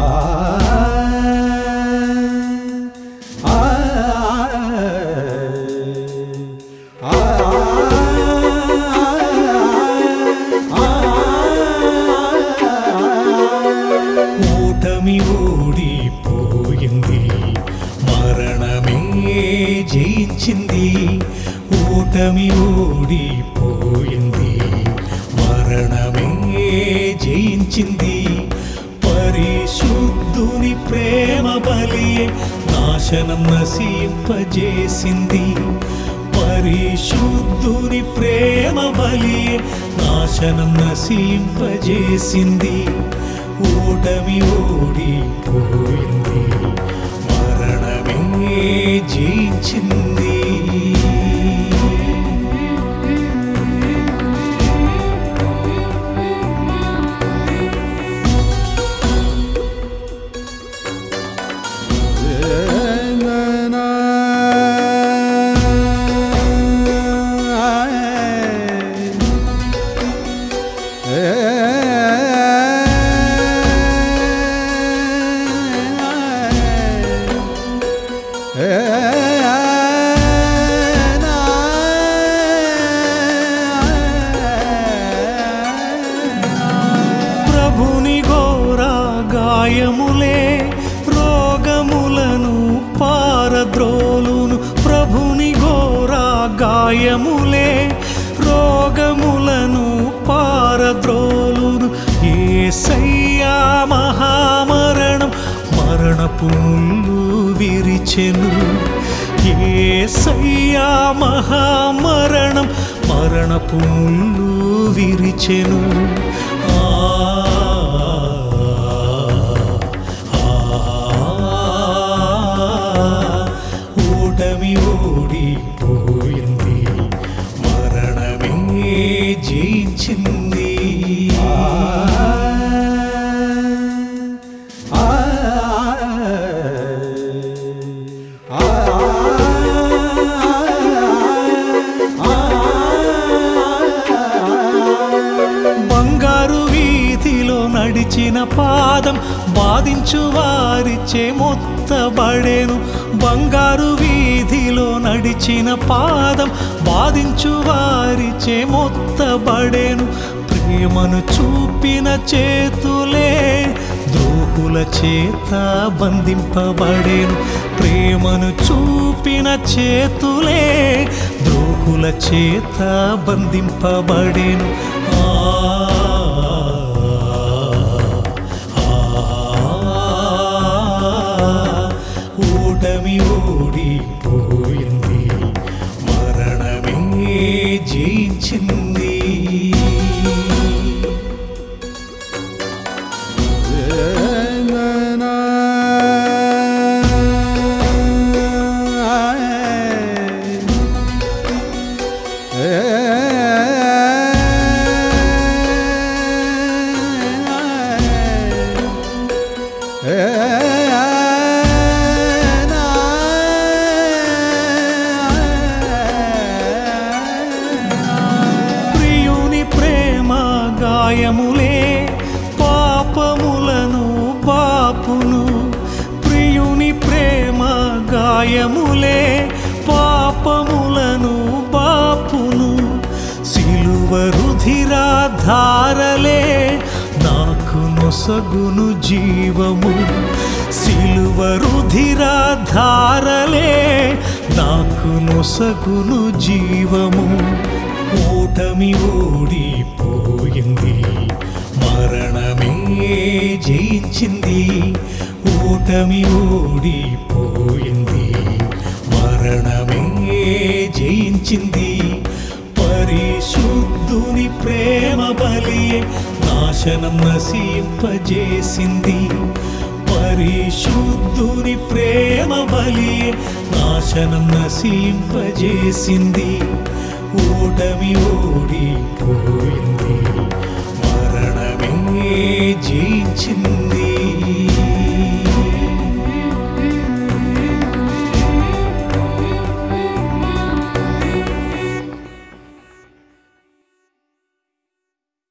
ఓటమి ఓడిపోయింది మరణమే జయించింది ఓటమి ఓడిపోయింది మరణమే జయించింది పరిశుద్ధుని ప్రేమ బలి నాశనం నశింపజేసింది పరిశుద్ధుని ప్రేమ బలి నాశనం నశింపజేసింది ఓటమి ఓడిపోయింది మరణమే జయించింది ప్రభుని ఘోర గాయములే రోగములను పారద్రోలును ప్రభుని ఘోర గాయములే రోగములను పారద్రోలును ఏసయ్యా మహామరణం మరణపు ముళ్ళు విరిచెను ఏసయ్యా మహామరణం మరణపు ముళ్ళు విరిచెను ఆ ఓటమి ఓడిపోయింది మరణమే జయించింది బంగారు వీధిలో నడిచిన పాదం బాధించు వారిచే మొత్తబడేను బంగారు వీధిలో నడిచిన పాదం బాధించు వారిచే మొత్తబడేను ప్రేమను చూపిన చేతులే ద్రోహుల చేత బంధింపబడేను ప్రేమను చూపిన చేతులే ద్రోహుల చేత బంధింపబడేను ఆ ఓటమి ఓడిపోయింది మరణమే జయించింది ప్రియుని ప్రేమ గాయములే పాపములను బాపును ప్రియుని ప్రేమ గాయములే పాపములను బాపును సిలువ రుధిరా ధారలే నాకు నొసగును జీవము సిలువ రుధిరా ధారలే నాకు నొసగును జీవము ఓటమి ఓడిపోయింది మరణమే జయించింది ఓటమి ఓడిపోయింది మరణమే జయించింది పరిశుద్ధుని ప్రేమ బలి నాశనం నశింపజేసింది పరిశుద్ధుని ప్రేమ బలి నాశనం నశింపజేసింది ఓటమి ఓడిపోయింది